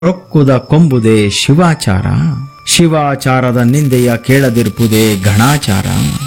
ರೊಕ್ಕುದ ಕೊಂಬುದೆ ಶಿವಾಚಾರ ಶಿವಾಚಾರದ ನಿಂದೆಯ ಕೇಳದಿರ್ಪುದೇ ಗಣಾಚಾರ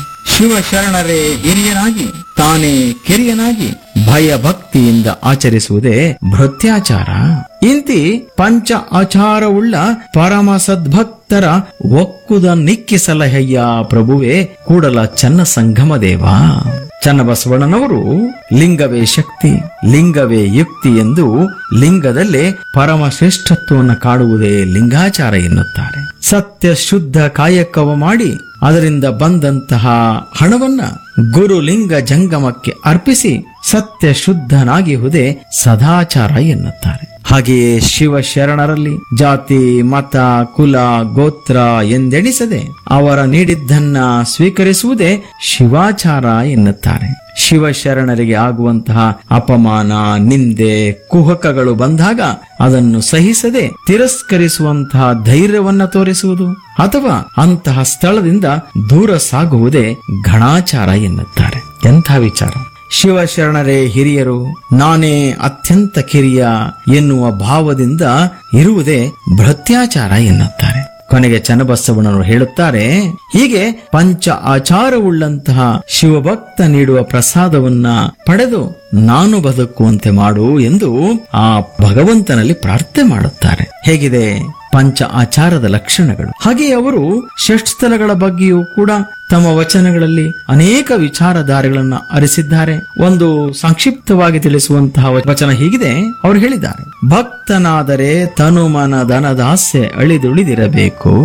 ಶಿವಶರಣರೇ ಹಿರಿಯನಾಗಿ ತಾನೇ ಕಿರಿಯನಾಗಿ ಭಯ ಭಕ್ತಿಯಿಂದ ಆಚರಿಸುವುದೇ ಭೃತ್ಯಾಚಾರ ಇಂತಿ ಪಂಚ ಆಚಾರವುಳ್ಳ ಪರಮ ಸದ್ಭಕ್ತರ ಒಕ್ಕುದ ನಿಕ್ಕಿಸಲಹಯ್ಯ ಪ್ರಭುವೇ ಕೂಡಲ ಚನ್ನ ಸಂಗಮ ದೇವ ಚನ್ನಬಸವಣ್ಣನವರು ಲಿಂಗವೇ ಶಕ್ತಿ ಲಿಂಗವೇ ಯುಕ್ತಿ ಎಂದು ಲಿಂಗದಲ್ಲೇ ಪರಮ ಶ್ರೇಷ್ಠತ್ವವನ್ನು ಕಾಡುವುದೇ ಲಿಂಗಾಚಾರ ಎನ್ನುತ್ತಾರೆ ಸತ್ಯ ಶುದ್ಧ ಕಾಯಕವ ಮಾಡಿ ಅದರಿಂದ ಬಂದಂತಹ ಹಣವನ್ನ ಗುರು ಲಿಂಗ ಜಂಗಮಕ್ಕೆ ಅರ್ಪಿಸಿ ಸತ್ಯ ಶುದ್ಧನಾಗಿಹುದೇ ಸದಾಚಾರ ಎನ್ನುತ್ತಾರೆ ಹಾಗೆಯೇ ಶಿವ ಶರಣರಲ್ಲಿ ಜಾತಿ ಮತ ಕುಲ ಗೋತ್ರ ಎಂದೆಣಿಸದೆ ಅವರ ನೀಡಿದ್ದನ್ನ ಸ್ವೀಕರಿಸುವುದೇ ಶಿವಾಚಾರ ಎನ್ನುತ್ತಾರೆ ಶಿವಶರಣರಿಗೆ ಆಗುವಂತಹ ಅಪಮಾನ ನಿಂದೆ ಕುಹಕಗಳು ಬಂದಾಗ ಅದನ್ನು ಸಹಿಸದೆ ತಿರಸ್ಕರಿಸುವಂತಹ ಧೈರ್ಯವನ್ನ ತೋರಿಸುವುದು ಅಥವಾ ಅಂತಹ ಸ್ಥಳದಿಂದ ದೂರ ಸಾಗುವುದೇ ಘಣಾಚಾರ ಎನ್ನುತ್ತಾರೆ ಎಂಥ ವಿಚಾರ ಶಿವಶರಣರೇ ಹಿರಿಯರು ನಾನೇ ಅತ್ಯಂತ ಕಿರಿಯ ಎನ್ನುವ ಭಾವದಿಂದ ಇರುವುದೇ ಭೃತ್ಯಾಚಾರ ಎನ್ನುತ್ತಾರೆ ಕೊನೆಗೆ ಚನ್ನಬಸವಣ್ಣರು ಹೇಳುತ್ತಾರೆ ಹೀಗೆ ಪಂಚ ಆಚಾರವುಳ್ಳಂತಹ ಶಿವಭಕ್ತ ನೀಡುವ ಪ್ರಸಾದವನ್ನ ಪಡೆದು ನಾನು ಬದುಕುವಂತೆ ಮಾಡು ಎಂದು ಆ ಭಗವಂತನಲ್ಲಿ ಪ್ರಾರ್ಥನೆ ಮಾಡುತ್ತಾರೆ ಹೇಗಿದೆ ಪಂಚ ಆಚಾರದ ಲಕ್ಷಣಗಳು ಹಾಗೆ ಅವರು ಷಟ್ಸ್ಥಲಗಳ ಬಗ್ಗೆಯೂ ಕೂಡ ತಮ್ಮ ವಚನಗಳಲ್ಲಿ ಅನೇಕ ವಿಚಾರಧಾರೆಗಳನ್ನ ಅರಿಸಿದ್ದಾರೆ ಒಂದು ಸಂಕ್ಷಿಪ್ತವಾಗಿ ತಿಳಿಸುವಂತಹ ವಚನ ಹೀಗಿದೆ ಅವರು ಹೇಳಿದ್ದಾರೆ ಭಕ್ತನಾದರೆ ತನುಮನ ದನದಾಸೆ ಅಳಿದುಳಿದಿರಬೇಕು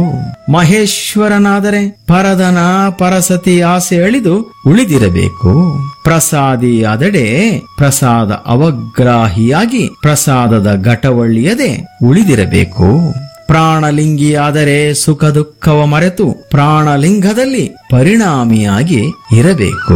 ಮಹೇಶ್ವರನಾದರೆ ಪರದನ ಪರಸತಿ ಆಸೆ ಅಳಿದು ಉಳಿದಿರಬೇಕು ಪ್ರಸಾದಿ ಅದಡೆ ಪ್ರಸಾದ ಅವಗ್ರಾಹಿಯಾಗಿ ಪ್ರಸಾದದ ಘಟವಳ್ಳಿಯದೆ ಉಳಿದಿರಬೇಕು ಪ್ರಾಣಲಿಂಗಿಯಾದರೆ ಸುಖ ದುಃಖವ ಮರೆತು ಪ್ರಾಣಲಿಂಗದಲ್ಲಿ ಪರಿಣಾಮಿಯಾಗಿ ಇರಬೇಕು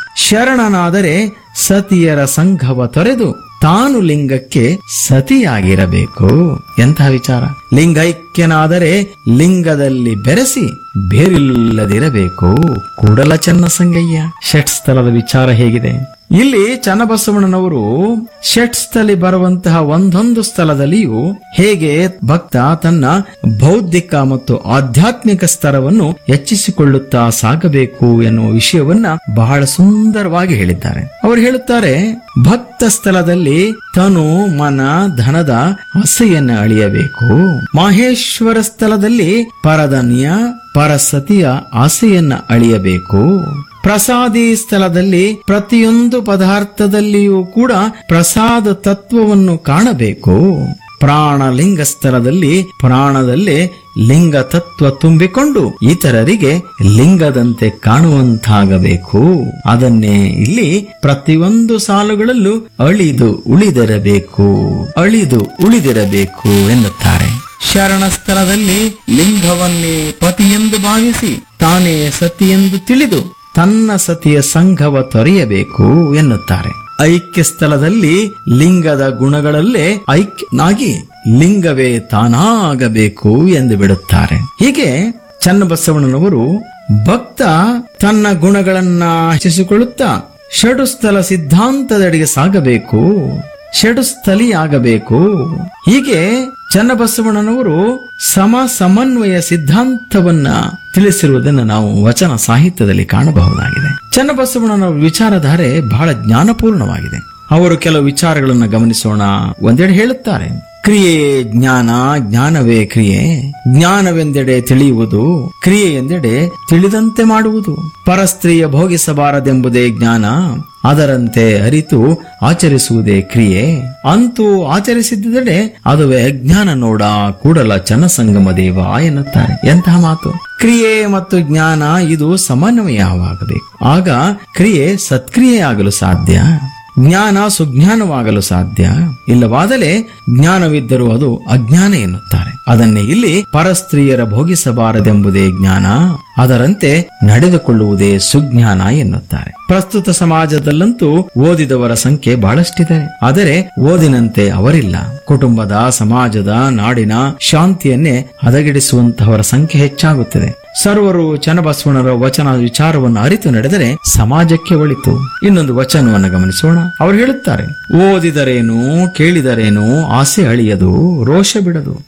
ಶರಣನಾದರೆ ಸತಿಯರ ಸಂಘವ ತೊರೆದು ತಾನು ಲಿಂಗಕ್ಕೆ ಸತಿಯಾಗಿರಬೇಕು ಎಂತಹ ವಿಚಾರ ಲಿಂಗೈಕ್ಯನಾದರೆ ಲಿಂಗದಲ್ಲಿ ಬೆರೆಸಿ ಬೇರಿಲ್ಲದಿರಬೇಕು ಕೂಡಲ ಚೆನ್ನ ಸಂಗಯ್ಯ ಷಟ್ ಸ್ಥಳದ ವಿಚಾರ ಹೇಗಿದೆ ಇಲ್ಲಿ ಚನ್ನಬಸವಣ್ಣನವರು ಷಟ್ ಸ್ಥಳಿ ಬರುವಂತಹ ಒಂದೊಂದು ಸ್ಥಳದಲ್ಲಿಯೂ ಹೇಗೆ ಭಕ್ತ ತನ್ನ ಬೌದ್ಧಿಕ ಮತ್ತು ಆಧ್ಯಾತ್ಮಿಕ ಸ್ತರವನ್ನು ಹೆಚ್ಚಿಸಿಕೊಳ್ಳುತ್ತಾ ಸಾಗಬೇಕು ಎನ್ನುವ ವಿಷಯವನ್ನ ಬಹಳ ಸುಂದರವಾಗಿ ಹೇಳಿದ್ದಾರೆ ಅವರು ಹೇಳುತ್ತಾರೆ ಭಕ್ತ ಸ್ಥಳದಲ್ಲಿ ತನು ಮನ ಧನದ ಆಸೆಯನ್ನು ಅಳಿಯಬೇಕು ಮಹೇಶ್ವರ ಸ್ಥಳದಲ್ಲಿ ಪರಧನ್ಯ ಪರಸತಿಯ ಆಸೆಯನ್ನ ಅಳಿಯಬೇಕು ಪ್ರಸಾದಿ ಸ್ಥಳದಲ್ಲಿ ಪ್ರತಿಯೊಂದು ಪದಾರ್ಥದಲ್ಲಿಯೂ ಕೂಡ ಪ್ರಸಾದ ತತ್ವವನ್ನು ಕಾಣಬೇಕು ಪ್ರಾಣಲಿಂಗ ಸ್ಥಳದಲ್ಲಿ ಪ್ರಾಣದಲ್ಲೇ ಲಿಂಗ ತತ್ವ ತುಂಬಿಕೊಂಡು ಇತರರಿಗೆ ಲಿಂಗದಂತೆ ಕಾಣುವಂತಾಗಬೇಕು ಅದನ್ನೇ ಇಲ್ಲಿ ಪ್ರತಿಯೊಂದು ಸಾಲುಗಳಲ್ಲೂ ಅಳಿದು ಉಳಿದಿರಬೇಕು ಅಳಿದು ಉಳಿದಿರಬೇಕು ಎನ್ನುತ್ತಾರೆ ಶರಣ ಸ್ಥಳದಲ್ಲಿ ಲಿಂಗವನ್ನೇ ಪತಿಯೆಂದು ಭಾವಿಸಿ ತಾನೇ ಸತಿಯೆಂದು ತಿಳಿದು ತನ್ನ ಸತಿಯ ಸಂಘವ ತೊರೆಯಬೇಕು ಎನ್ನುತ್ತಾರೆ ಐಕ್ಯ ಸ್ಥಳದಲ್ಲಿ ಲಿಂಗದ ಗುಣಗಳಲ್ಲೇ ಐಕ್ಯನಾಗಿ ಲಿಂಗವೇ ತಾನಾಗಬೇಕು ಎಂದು ಬಿಡುತ್ತಾರೆ ಹೀಗೆ ಚನ್ನಬಸವಣ್ಣನವರು ಭಕ್ತ ತನ್ನ ಗುಣಗಳನ್ನ ಹೆಚ್ಚಿಸಿಕೊಳ್ಳುತ್ತಾ ಷಡು ಸ್ಥಳ ಸಿದ್ಧಾಂತದೆಡೆಗೆ ಸಾಗಬೇಕು ಷಡು ಸ್ಥಳಿಯಾಗಬೇಕು ಹೀಗೆ ಚನ್ನಬಸವಣ್ಣನವರು ಸಮ ಸಮನ್ವಯ ಸಿದ್ಧಾಂತವನ್ನ ತಿಳಿಸಿರುವುದನ್ನು ನಾವು ವಚನ ಸಾಹಿತ್ಯದಲ್ಲಿ ಕಾಣಬಹುದಾಗಿದೆ ಚನ್ನಬಸವಣ್ಣನವರ ವಿಚಾರಧಾರೆ ಬಹಳ ಜ್ಞಾನಪೂರ್ಣವಾಗಿದೆ ಅವರು ಕೆಲವು ವಿಚಾರಗಳನ್ನು ಗಮನಿಸೋಣ ಒಂದೆಡೆ ಹೇಳುತ್ತಾರೆ ಕ್ರಿಯೆ ಜ್ಞಾನ ಜ್ಞಾನವೇ ಕ್ರಿಯೆ ಜ್ಞಾನವೆಂದೆಡೆ ತಿಳಿಯುವುದು ಕ್ರಿಯೆ ಎಂದೆಡೆ ತಿಳಿದಂತೆ ಮಾಡುವುದು ಪರಸ್ತ್ರೀಯ ಭೋಗಿಸಬಾರದೆಂಬುದೇ ಜ್ಞಾನ ಅದರಂತೆ ಅರಿತು ಆಚರಿಸುವುದೇ ಕ್ರಿಯೆ ಅಂತೂ ಆಚರಿಸಿದ್ದೆಡೆ ಅದುವೇ ಅಜ್ಞಾನ ನೋಡ ಕೂಡಲ ಚನ್ನಸಂಗಮ ದೇವ ಎನ್ನುತ್ತಾರೆ ಎಂತಹ ಮಾತು ಕ್ರಿಯೆ ಮತ್ತು ಜ್ಞಾನ ಇದು ಸಮನ್ವಯವಾಗಬೇಕು ಆಗ ಕ್ರಿಯೆ ಸತ್ಕ್ರಿಯೆಯಾಗಲು ಸಾಧ್ಯ ಜ್ಞಾನ ಸುಜ್ಞಾನವಾಗಲು ಸಾಧ್ಯ ಇಲ್ಲವಾದರೆ ಜ್ಞಾನವಿದ್ದರೂ ಅದು ಅಜ್ಞಾನ ಎನ್ನುತ್ತಾರೆ ಅದನ್ನೇ ಇಲ್ಲಿ ಪರಸ್ತ್ರೀಯರ ಭೋಗಿಸಬಾರದೆಂಬುದೇ ಜ್ಞಾನ ಅದರಂತೆ ನಡೆದುಕೊಳ್ಳುವುದೇ ಸುಜ್ಞಾನ ಎನ್ನುತ್ತಾರೆ ಪ್ರಸ್ತುತ ಸಮಾಜದಲ್ಲಂತೂ ಓದಿದವರ ಸಂಖ್ಯೆ ಬಹಳಷ್ಟಿದೆ ಆದರೆ ಓದಿನಂತೆ ಅವರಿಲ್ಲ ಕುಟುಂಬದ ಸಮಾಜದ ನಾಡಿನ ಶಾಂತಿಯನ್ನೇ ಹದಗೆಡಿಸುವಂತಹವರ ಸಂಖ್ಯೆ ಹೆಚ್ಚಾಗುತ್ತದೆ ಸರ್ವರು ಚನ್ನಬಸವಣ್ಣರ ವಚನ ವಿಚಾರವನ್ನು ಅರಿತು ನಡೆದರೆ ಸಮಾಜಕ್ಕೆ ಒಳಿತು ಇನ್ನೊಂದು ವಚನವನ್ನು ಗಮನಿಸೋಣ ಅವರು ಹೇಳುತ್ತಾರೆ ಓದಿದರೇನು ಕೇಳಿದರೇನು ಆಸೆ ಅಳಿಯದು ರೋಷ ಬಿಡದು